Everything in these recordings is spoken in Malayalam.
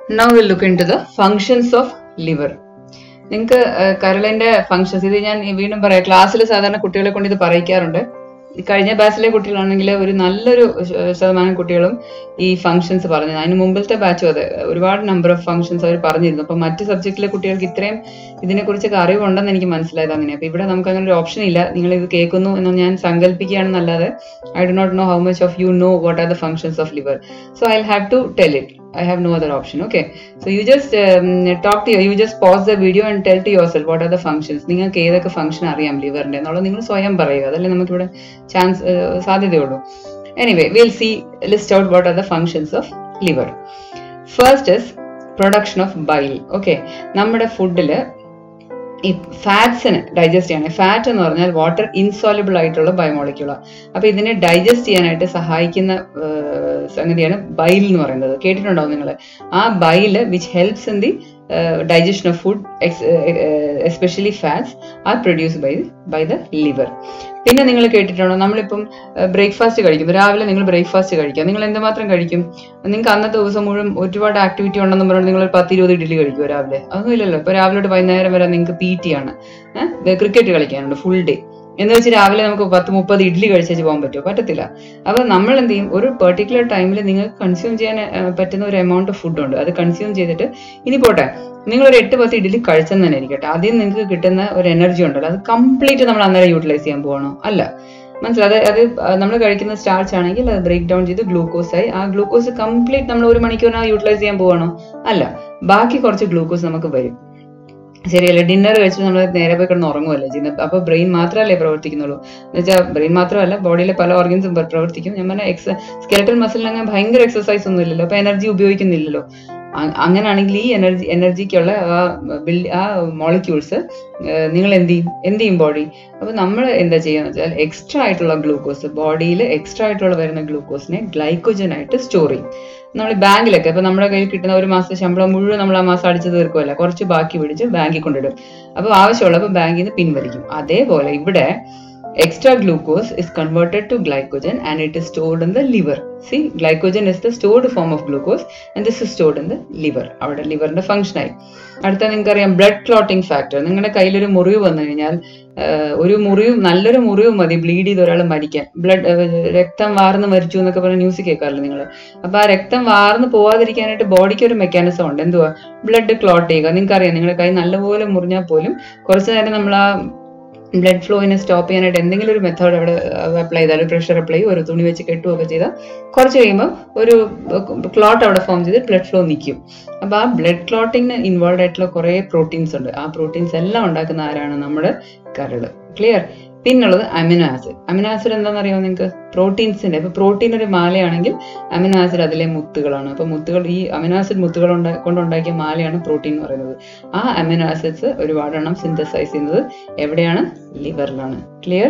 Now will look into the functions of liver നിങ്ങൾക്ക് കരളിന്റെ ഫങ്ഷൻസ് ഇത് ഞാൻ വീണ്ടും പറയാം ക്ലാസ്സിൽ സാധാരണ കുട്ടികളെ കൊണ്ട് ഇത് പറയിക്കാറുണ്ട് ഈ കഴിഞ്ഞ ബാച്ചിലെ കുട്ടികളാണെങ്കിൽ ഒരു നല്ലൊരു ശ- ശതമാനം കുട്ടികളും ഈ ഫങ്ഷൻസ് പറഞ്ഞു അതിന് മുമ്പിലത്തെ ബാച്ചും അതെ ഒരുപാട് നമ്പർ ഓഫ് ഫങ്ഷൻസ് അവർ പറഞ്ഞിരുന്നു അപ്പൊ മറ്റ് സബ്ജക്റ്റിലെ കുട്ടികൾക്ക് ഇത്രയും ഇതിനെക്കുറിച്ചൊക്കെ അറിവുണ്ടെന്ന് എനിക്ക് മനസ്സിലായത് അങ്ങനെ അപ്പൊ ഇവിടെ നമുക്ക് അങ്ങനെ ഒരു ഓപ്ഷൻ ഇല്ല നിങ്ങൾ ഇത് കേൾക്കുന്നു എന്ന് ഞാൻ സങ്കല്പിക്കുകയാണെന്നല്ലാതെ I do not know how much of you know what are the functions of liver so I have to tell it I have no other option. Okay. So you just um, talk to you just pause the video and tell to yourself what are the functions. നിങ്ങൾക്ക് ഏതൊക്കെ ഫംഗ്ഷൻ അറിയാം ലിവറിന്റെ എന്നുള്ളത് നിങ്ങൾ സ്വയം പറയുക അതല്ലേ നമുക്കിവിടെ ചാൻസ് സാധ്യതയുള്ളൂ anyway will see list out what are the functions of liver first is production of bile okay നമ്മുടെ ഫുഡില് ഈ ഫാറ്റ്സിന് ഡൈജസ്റ്റ് ചെയ്യണം ഫാറ്റ് എന്ന് പറഞ്ഞാൽ വാട്ടർ ഇൻസോലബിൾ ആയിട്ടുള്ള ബയോമോളിക്യൂളാണ് അപ്പൊ ഇതിനെ ഡൈജസ്റ്റ് ചെയ്യാനായിട്ട് സഹായിക്കുന്ന ആ, സംഗതിയാണ് ബൈൽ എന്ന് പറയുന്നത് കേട്ടിട്ടുണ്ടാവും നിങ്ങൾ ആ bile which helps in the digestion of food especially fats are produce by by the liver പിന്നെ നിങ്ങൾ കേട്ടിട്ടുണ്ടോ നമ്മളിപ്പം ബ്രേക്ക്ഫാസ്റ്റ് കഴിക്കും രാവിലെ നിങ്ങൾ ബ്രേക്ക്ഫാസ്റ്റ് കഴിക്കുക നിങ്ങൾ എന്തുമാത്രം കഴിക്കും നിങ്ങൾക്ക് അന്നത്തെ ദിവസം മുഴുവൻ ഒരുപാട് ആക്ടിവിറ്റി ഉണ്ടെന്ന് പറഞ്ഞാൽ നിങ്ങൾ ഒരു പത്ത് ഇരുപത് ഇഡ്ഡലി കഴിക്കുമോ രാവിലെ അതൊന്നും ഇല്ലല്ലോ ഇപ്പൊ രാവിലെ തൊട്ട് വൈകുന്നേരം വരെ നിങ്ങൾക്ക് പി ടി ആണ് ക്രിക്കറ്റ് കളിക്കാനുണ്ട് ഫുൾ ഡേ എന്ന് വെച്ച് രാവിലെ നമുക്ക് പത്ത് മുപ്പത് ഇഡ്ഡലി കഴിച്ചു പോകാൻ പറ്റുമോ പറ്റത്തില്ല അപ്പൊ നമ്മൾ എന്ത് ചെയ്യും ഒരു പെർട്ടിക്കുലർ ടൈമിൽ നിങ്ങൾക്ക് കൺസ്യൂം ചെയ്യാൻ ആ, പറ്റുന്ന ഒരു എമൗണ്ട് ഓഫ് ഫുഡ് ഉണ്ട് അത് കൺസ്യൂം ചെയ്തിട്ട് ഇനി പോട്ടെ നിങ്ങൾ ഒരു എട്ട് പത്ത് ഇഡ്ഡലി കഴിച്ചെന്ന് തന്നെ ഇരിക്കട്ടെ ആദ്യം നിങ്ങൾക്ക് കിട്ടുന്ന ഒരു എനർജി ഉണ്ടല്ലോ അത് കംപ്ലീറ്റ് നമ്മൾ അന്നേരം യൂട്ടിലൈസ് ചെയ്യാൻ പോകണോ അല്ല മനസ്സിലായി അത് അത് നമ്മൾ കഴിക്കുന്ന സ്റ്റാർച്ച് ആണെങ്കിൽ അത് ബ്രേക്ക് ഡൗൺ ചെയ്ത് ഗ്ലൂക്കോസ് ആയി ആ ഗ്ലൂക്കോസ് കംപ്ലീറ്റ് നമ്മൾ ഒരു മണിക്കൂറിനകം യൂട്ടിലൈസ് ചെയ്യാൻ പോകണോ അല്ല ബാക്കി കുറച്ച് ഗ്ലൂക്കോസ് നമുക്ക് വരും ശരിയല്ലേ ഡിന്നർ കഴിച്ചിട്ട് നമ്മൾ നേരെ പോയി കിടന്ന് ഉറങ്ങുമല്ലേ ചെയ്യുന്നത് അപ്പൊ ബ്രെയിൻ മാത്രമല്ലേ പ്രവർത്തിക്കുന്നുള്ളൂ എന്ന് വെച്ചാൽ ബ്രെയിൻ മാത്രമല്ല ബോഡിയിലെ പല ഓർഗൻസും പ്രവർത്തിക്കും ഞാൻ പറഞ്ഞ എക്സ് സ്കെലറ്റൽ മസിലിന് അങ്ങനെ ഭയങ്കര എക്സസൈസ് ഒന്നും ഇല്ലല്ലോ അപ്പൊ എനർജി ഉപയോഗിക്കുന്നില്ലല്ലോ അ- അങ്ങനെയാണെങ്കിൽ ഈ എനർജി എനർജിക്കുള്ള ആ ബിൽ- ആ മോളിക്യൂൾസ് നിങ്ങൾ എന്ത് ചെയ്യും എന്ത് ചെയ്യും ബോഡി അപ്പൊ നമ്മൾ എന്താ ചെയ്യുക വെച്ചാൽ എക്സ്ട്രാ ആയിട്ടുള്ള ഗ്ലൂക്കോസ് ബോഡിയിൽ എക്സ്ട്രാ ആയിട്ടുള്ള വരുന്ന ഗ്ലൂക്കോസിനെ ഗ്ലൈക്കോജൻ ആയിട്ട് സ്റ്റോർ ചെയ്യും നമ്മൾ ബാങ്കിലൊക്കെ ഇപ്പൊ നമ്മുടെ കയ്യിൽ കിട്ടുന്ന ഒരു മാസത്തെ ശമ്പളം മുഴുവൻ നമ്മൾ ആ മാസം അടിച്ചു തീർക്കുമല്ല കുറച്ച് ബാക്കി പിടിച്ച് ബാങ്കിൽ കൊണ്ടിടും അപ്പൊ ആവശ്യമുള്ളപ്പോൾ ബാങ്കിൽ നിന്ന് പിൻവലിക്കും അതേപോലെ ഇവിടെ extra glucose is converted to glycogen and it is stored in the liver see glycogen is the stored form of glucose and this is stored in the liver അവിടെ ലിവറിന്റെ ഫംഗ്ഷൻ ആയി അടുത്ത നിങ്ങൾക്കറിയാം ബ്ലഡ് ക്ലോട്ടിംഗ് ഫാക്ടർ നിങ്ങളുടെ കയ്യിലൊരു മുറിവ് വന്നു കഴിഞ്ഞാൽ ആഹ്, ഒരു മുറിവ് നല്ലൊരു മുറിവ് മതി ബ്ലീഡ് ചെയ്ത് ഒരാൾ മരിക്കാൻ ബ്ലഡ് രക്തം വാർന്ന് മരിച്ചു എന്നൊക്കെ പറഞ്ഞ ന്യൂസ് കേൾക്കാറില്ല നിങ്ങൾ അപ്പൊ ആ രക്തം വാർന്ന് പോവാതിരിക്കാനായിട്ട് ബോഡിക്ക് ഒരു മെക്കാനിസം ഉണ്ട് എന്തുവാ ബ്ലഡ് ക്ലോട്ട് ചെയ്യുക നിങ്ങൾക്കറിയാം നിങ്ങളുടെ കൈ നല്ലപോലെ മുറിഞ്ഞാൽ പോലും കുറച്ച് നേരം നമ്മൾ ആ ബ്ലഡ് ഫ്ലോയിനെ സ്റ്റോപ്പ് ചെയ്യാനായിട്ട് എന്തെങ്കിലും ഒരു മെത്തേഡ് അവിടെ അപ്ലൈ ചെയ്താൽ പ്രഷർ അപ്ലൈ ചെയ്യും ഒരു തുണി വെച്ച് കെട്ടുകയൊക്കെ ചെയ്താൽ കുറച്ച് കഴിയുമ്പോൾ ഒരു ക്ലോട്ട് അവിടെ ഫോം ചെയ്ത് ബ്ലഡ് ഫ്ലോ നിൽക്കും അപ്പോൾ ആ ബ്ലഡ് ക്ലോട്ടിങ്ങിന് ഇൻവോൾവ് ആയിട്ടുള്ള കുറേ പ്രോട്ടീൻസ് ഉണ്ട് ആ പ്രോട്ടീൻസ് എല്ലാം ഉണ്ടാക്കുന്ന ആരാണ് നമ്മുടെ കരള് ക്ലിയർ പിന്നുള്ളത് അമിനോ ആസിഡ് അമിനോ ആസിഡ് എന്താണെന്ന് അറിയാമോ നിങ്ങൾക്ക് പ്രോട്ടീൻസിന്റെ ഇപ്പൊ പ്രോട്ടീൻ ഒരു മാലയാണെങ്കിൽ അമിനോ ആസിഡ് അതിലെ മുത്തുകളാണ് അപ്പൊ മുത്തുകൾ ഈ അമിനോ ആസിഡ് മുത്തുകൾ ഉണ്ടാ- കൊണ്ടുണ്ടാക്കിയ മാലയാണ് പ്രോട്ടീൻ എന്ന് പറയുന്നത് ആ അമിനോ ആസിഡ്സ് ഒരുപാടെണ്ണം സിന്തസൈസ് ചെയ്യുന്നത് എവിടെയാണ് ലിവറിലാണ് ക്ലിയർ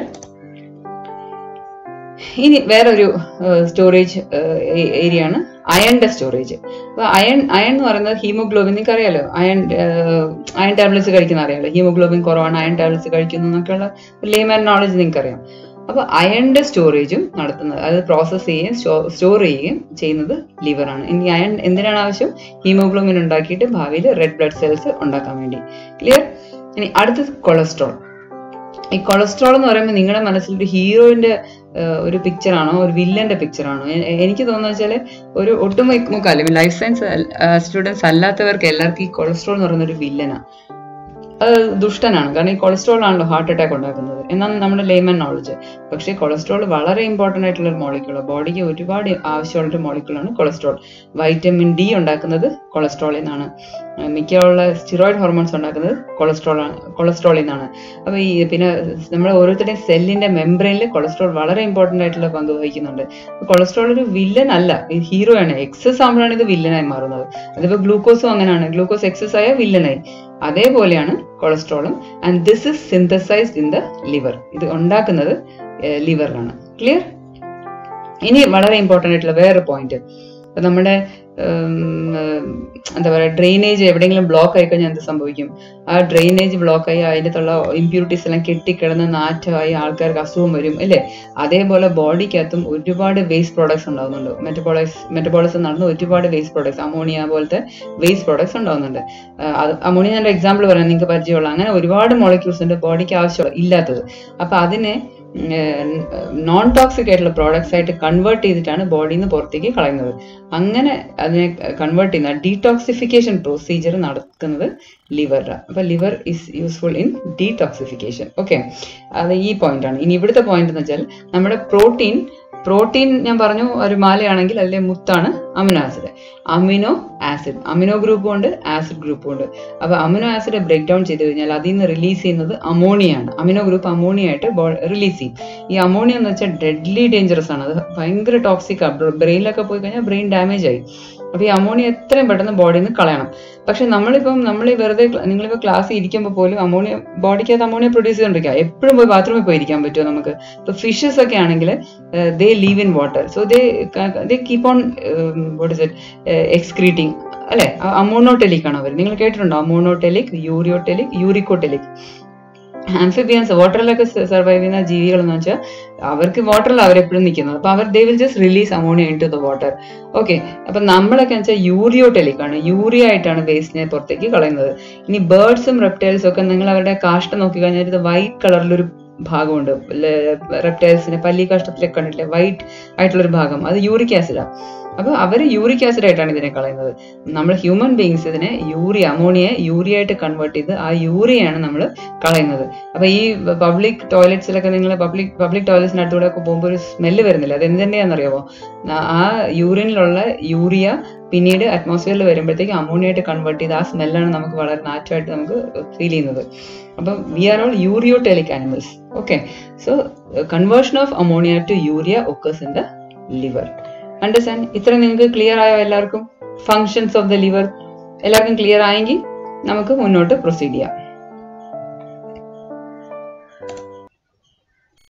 ഇനി വേറൊരു സ്റ്റോറേജ് ഏരിയ ആണ് അയണിന്റെ സ്റ്റോറേജ് അപ്പൊ അയൺ അയൺ എന്ന് പറയുന്നത് ഹീമോഗ്ലോബിൻ നിങ്ങൾക്ക് അറിയാലോ അയൺ അയൺ ടാബ്ലറ്റ്സ് കഴിക്കുന്ന അറിയാലോ ഹീമോഗ്ലോബിൻ കുറവാണ് അയൺ ടാബ്ലറ്റ്സ് കഴിക്കുന്നു എന്നൊക്കെയുള്ള ലേമാൻ നോളജ് നിങ്ങൾക്ക് അറിയാം അപ്പൊ അയണിന്റെ സ്റ്റോറേജും നടത്തുന്നത് അത് പ്രോസസ് ചെയ്യുകയും സ്റ്റോർ ചെയ്യുകയും ചെയ്യുന്നത് ലിവറാണ് ഇനി അയൺ എന്തിനാണ് ആവശ്യം ഹീമോഗ്ലോബിൻ ഉണ്ടാക്കിയിട്ട് ഭാവിയിൽ റെഡ് ബ്ലഡ് സെൽസ് ഉണ്ടാക്കാൻ വേണ്ടി ക്ലിയർ ഇനി അടുത്തത് കൊളസ്ട്രോൾ ഈ കൊളസ്ട്രോൾ എന്ന് പറയുമ്പോൾ നിങ്ങളുടെ മനസ്സിൽ ഒരു ഹീറോയിന്റെ ഒരു പിക്ചർ ആണോ ഒരു വില്ലന്റെ പിക്ചർ ആണോ എ- എനിക്ക് തോന്നുന്നത് വെച്ചാല് ഒരു ഒട്ടുമിക്ക അല്ലെങ്കിൽ ലൈഫ് സയൻസ് സ്റ്റുഡൻസ് അല്ലാത്തവർക്ക് എല്ലാവർക്കും ഈ കൊളസ്ട്രോൾ എന്ന് പറയുന്ന ഒരു വില്ലനാണ് അത് ദുഷ്ടനാണ് കാരണം ഈ കൊളസ്ട്രോൾ ആണല്ലോ ഹാർട്ട് അറ്റാക്ക് ഉണ്ടാക്കുന്നത് എന്നാണ് നമ്മുടെ ലേമൻ നോളജ് പക്ഷേ കൊളസ്ട്രോൾ വളരെ ഇമ്പോർട്ടൻ്റ് ആയിട്ടുള്ള ഒരു മോളിക്യൂൾ ബോഡിക്ക് ഒരുപാട് ആവശ്യമുള്ള ഒരു മോളിക്യൂളാണ് കൊളസ്ട്രോൾ വൈറ്റമിൻ ഡി ഉണ്ടാക്കുന്നത് കൊളസ്ട്രോളിൽ നിന്നാണ് ഏർ മിക്കുള്ള സ്റ്റിറോയിഡ് ഹോർമോൺസ് ഉണ്ടാക്കുന്നത് കൊളസ്ട്രോൾ ആണ് കൊളസ്ട്രോളിൽ നിന്നാണ് അപ്പോൾ ഈ പിന്നെ നമ്മുടെ ഓരോരുത്തരുടെയും സെല്ലിന്റെ മെംബ്രെയിനിൽ കൊളസ്ട്രോൾ വളരെ ഇമ്പോർട്ടൻ്റ് ആയിട്ടുള്ള പങ്ക് വഹിക്കുന്നുണ്ട് കൊളസ്ട്രോൾ ഒരു വില്ലൻ അല്ല ഈ ഹീറോ ആണ് എക്സസ് ആകുമ്പോഴാണ് ഇത് വില്ലനായി മാറുന്നത് അതിപ്പോൾ ഗ്ലൂക്കോസും അങ്ങനെയാണ് ഗ്ലൂക്കോസ് എക്സസ് ആയ വില്ലനായി അതേപോലെയാണ് കൊളസ്ട്രോളും and this is synthesised in the liver ഇത് ഉണ്ടാക്കുന്നത് ലിവറിലാണ് ക്ലിയർ ഇനി വളരെ ഇമ്പോർട്ടൻ്റ് ആയിട്ടുള്ള വേറെ പോയിന്റ് നമ്മുടെ എന്താ പറയുക ഡ്രെയിനേജ് എവിടെയെങ്കിലും ബ്ലോക്ക് ആയി കഴിഞ്ഞാൽ എന്ത് സംഭവിക്കും ആ ഡ്രെയിനേജ് ബ്ലോക്ക് ആയി അതിനകത്തുള്ള ഇമ്പ്യൂരിറ്റീസ് എല്ലാം കെട്ടിക്കിടന്ന് നാറ്റമായി ആൾക്കാർക്ക് അസുഖം വരും അല്ലേ അതേപോലെ ബോഡിക്കകത്തും ഒരുപാട് വേസ്റ്റ് പ്രോഡക്ട്സ് ഉണ്ടാകുന്നുണ്ട് മെറ്റബോളൈസ് മെറ്റബോളിസം നടന്ന ഒരുപാട് വേസ്റ്റ് പ്രോഡക്ട്സ് അമോണിയ പോലത്തെ വേസ്റ്റ് പ്രോഡക്ട്സ് ഉണ്ടാകുന്നുണ്ട് അമോണിയ ഞാൻ എക്സാമ്പിൾ പറയാം നിങ്ങൾക്ക് പരിചയമുള്ള അങ്ങനെ ഒരുപാട് മോളിക്യൂൾസ് ഉണ്ട് ബോഡിക്ക് ആവശ്യമുള്ള ഇല്ലാത്തത് അപ്പൊ അതിനെ നോൺ ടോക്സിക് ആയിട്ടുള്ള പ്രോഡക്ട്സ് ആയിട്ട് കൺവേർട്ട് ചെയ്തിട്ടാണ് ബോഡിയിൽ നിന്ന് പുറത്തേക്ക് കളയുന്നത് അങ്ങനെ അതിനെ കൺവേർട്ട് ചെയ്യുന്ന ഡീടോക്സിഫിക്കേഷൻ പ്രൊസീജിയർ നടക്കുന്നത് ലിവറിലാണ് അപ്പൊ liver is useful in detoxification okay അത് ഈ പോയിന്റ് ആണ് ഇനി ഇവിടുത്തെ പോയിന്റ് എന്ന് വെച്ചാൽ നമ്മുടെ പ്രോട്ടീൻ പ്രോട്ടീൻ ഞാൻ പറഞ്ഞു ഒരു മാലയാണെങ്കിൽ അതിലെ മുത്താണ് amino acid amino acid amino ഗ്രൂപ്പും ഉണ്ട് ആസിഡ് ഗ്രൂപ്പും ഉണ്ട് അപ്പൊ അമിനോ ആസിഡ് ബ്രേക്ക് ഡൗൺ ചെയ്ത് കഴിഞ്ഞാൽ അതിൽ നിന്ന് റിലീസ് ചെയ്യുന്നത് അമോണിയാണ് അമിനോ ഗ്രൂപ്പ് അമോണിയ ആയിട്ട് റിലീസ് ചെയ്യും ഈ അമോണിയ എന്ന് വെച്ചാൽ ഡെഡ്ലി ഡേഞ്ചറസ് ആണ് അത് ഭയങ്കര ടോക്സിക് ആണ് ബ്രെയിനിലൊക്കെ പോയി കഴിഞ്ഞാൽ ബ്രെയിൻ ഡാമേജ് ആയി അപ്പൊ ഈ അമോണിയ എത്രയും പെട്ടെന്ന് ബോഡിയിൽ നിന്ന് കളയണം പക്ഷെ നമ്മളിപ്പം നമ്മൾ വെറുതെ നിങ്ങളിപ്പോൾ ക്ലാസ്സിൽ ഇരിക്കുമ്പോൾ പോലും അമോണിയ ബോഡിക്കകത്ത് അമോണിയ പ്രൊഡ്യൂസ് ചെയ്തോണ്ടിരിക്കുക എപ്പോഴും പോയി ബാത്റൂമിൽ പോയി ഇരിക്കാൻ പറ്റുമോ നമുക്ക് ഇപ്പൊ ഫിഷസ് ഒക്കെ ആണെങ്കിൽ they live in water so they they keep on what is it excreting അല്ലെ അമോണോടെലിക് ആണ് അവർ നിങ്ങൾ കേട്ടിട്ടുണ്ടോ അമോണോടെലിക് യൂറിയോടെലിക് യൂറിക്കോടെലിക് ആംഫിബിയൻസ് വാട്ടറിലൊക്കെ സർവൈവ് ചെയ്യുന്ന ജീവികൾ എന്ന് വെച്ചാൽ അവർക്ക് വാട്ടറിൽ അവരെപ്പോഴും നിൽക്കുന്നത് അപ്പൊ അവർ they will just release ammonia into the water okay അപ്പൊ നമ്മളൊക്കെ വെച്ചാൽ യൂറിയോടെലിക് ആണ് യൂറിയ ആയിട്ടാണ് വേസ്റ്റിനെ പുറത്തേക്ക് കളയുന്നത് ഇനി ബേർഡ്സും റെപ്റ്റൈൽസും ഒക്കെ നിങ്ങൾ അവരുടെ കാഷ്ടം നോക്കി കഴിഞ്ഞാൽ ഇത് വൈറ്റ് കളറിലൊരു ഭാഗമുണ്ട് റെപ്റ്റൈൽസിന്റെ പല്ലി കാഷ്ടത്തിലൊക്കെ കണ്ടിട്ടില്ലേ വൈറ്റ് ആയിട്ടുള്ളൊരു ഭാഗം അത് യൂറിക് ആസിഡാണ് അപ്പൊ അവർ യൂറിക് ആസിഡ് ആയിട്ടാണ് ഇതിനെ കളയുന്നത് നമ്മൾ ഹ്യൂമൻ ബീങ്സ് ഇതിനെ യൂറിയ അമോണിയെ യൂറിയ ആയിട്ട് കൺവേർട്ട് ചെയ്ത് ആ യൂറിയയാണ് നമ്മൾ കളയുന്നത് അപ്പൊ ഈ പബ്ലിക് ടോയ്ലറ്റ്സിലൊക്കെ നിങ്ങൾ പബ്ലിക് പബ്ലിക് ടോയ്ലറ്റ്സിനടുത്തൂടെ ഒക്കെ പോകുമ്പോൾ ഒരു സ്മെല്ല് വരുന്നില്ല അത് എന്ത് തന്നെയാണെന്നറിയാമോ ആ യൂറിനിലുള്ള യൂറിയ പിന്നീട് അറ്റ്മോസ്ഫിയറിൽ വരുമ്പോഴത്തേക്ക് അമോണിയ ആയിട്ട് കൺവേർട്ട് ചെയ്ത് ആ സ്മെല്ലാണ് നമുക്ക് വളരെ നാച്ചുറായിട്ട് നമുക്ക് ഫീൽ ചെയ്യുന്നത് അപ്പം we are all ureotelic animals okay so conversion of ammonia to urea occurs in the liver understand ഇത്ര നിങ്ങൾക്ക് ക്ലിയർ ആയോ എല്ലാവർക്കും ഫങ്ഷൻസ് ഓഫ് ദ ലിവർ എല്ലാവർക്കും ക്ലിയർ ആയെങ്കിൽ നമുക്ക് മുന്നോട്ട് പ്രൊസീഡ് ചെയ്യാം